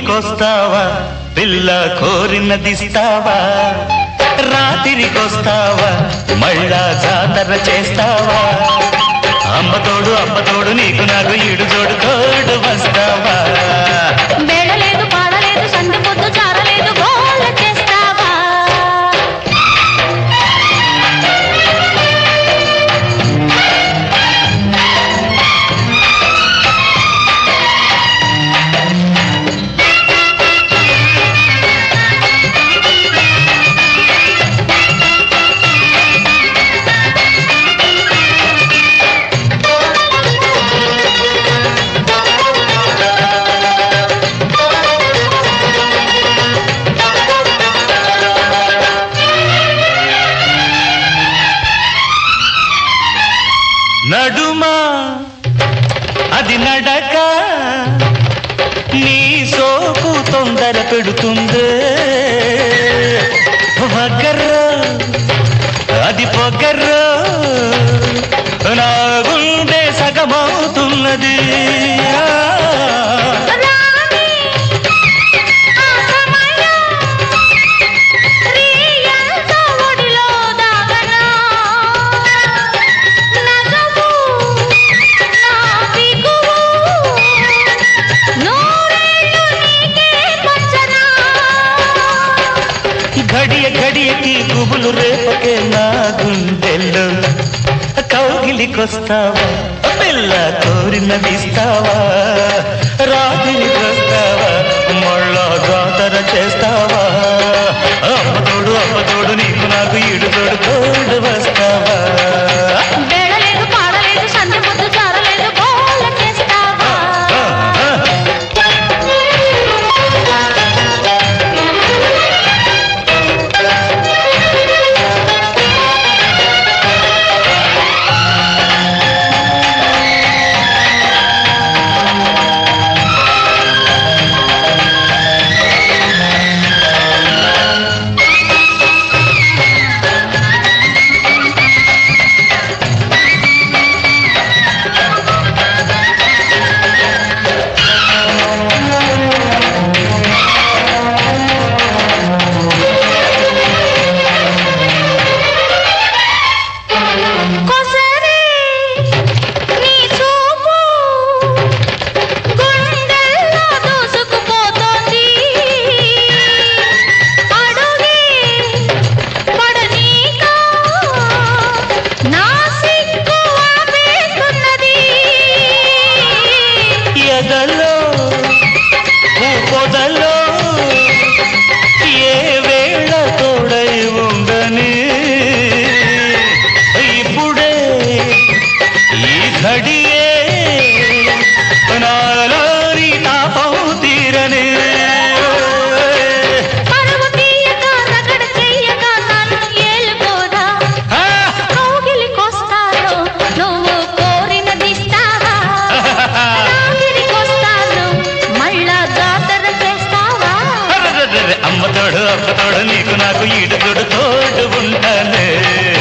కౌగిలికొస్తావా పిల్ల కోరినదిస్తావా రాత్రికొస్తావా మళ్ళా జాతర చేస్తావా అమ్మతోడు అమ్మతోడు నీకు నాకు ఈడు జోడు తోడు వస్తావా వేడలేదు పాడలేదు సంధి పొద్దు చారలేదు గోల చేస్తావా నడుమా అది నడక నీ సోకు తొందర పెడుతుంది వగర్ర అది పొగర్ర నా గుండె సగమవుతున్నది రాణి ఆ సమయం రీయంతో ఒడిలో దాగనా నగవు నా బిగువు నూరేళ్ళు నీకే పంచనా గడియ గడియకి గుబులు రేపకే నా గుండెల్లో కౌగిలికొస్తావా పిల్ల కోరినదిస్తావా రాత్రికొస్తావా మళ్ళా జాతర చేస్తావా అమ్మతోడు అమ్మతోడు నీకు నాకు ఈడు తోడు తోడు వస్తావా వేడలేదు పాడలేదు సంధి పొద్దు చారలేదు గోల చేస్తావా కొసరే నీ చూపు గుండెల్లో దూసుకుపోతోంది అడుగే పడనీక నా సిగ్గు ఆపేస్తున్నది ఎదలో ఊ పొదలో ఏ వేళ తోడై ఉండని ఇప్పుడే ఈ ఘడియే నాలోని తాపం తీరని పరువు తీయక రగడ చెయ్యక నన్ను ఏలుకోదా ఆ! కౌగిలికొస్తాను నువ్వు కోరినదిస్తావా రాగిరికొస్తాను మళ్ళా జాతర చేస్తావా అరెరెరెరె, అమ్మతోడు అమ్మతోడు నీకు నాకు ఈడు తోడు తోడు ఉంటానే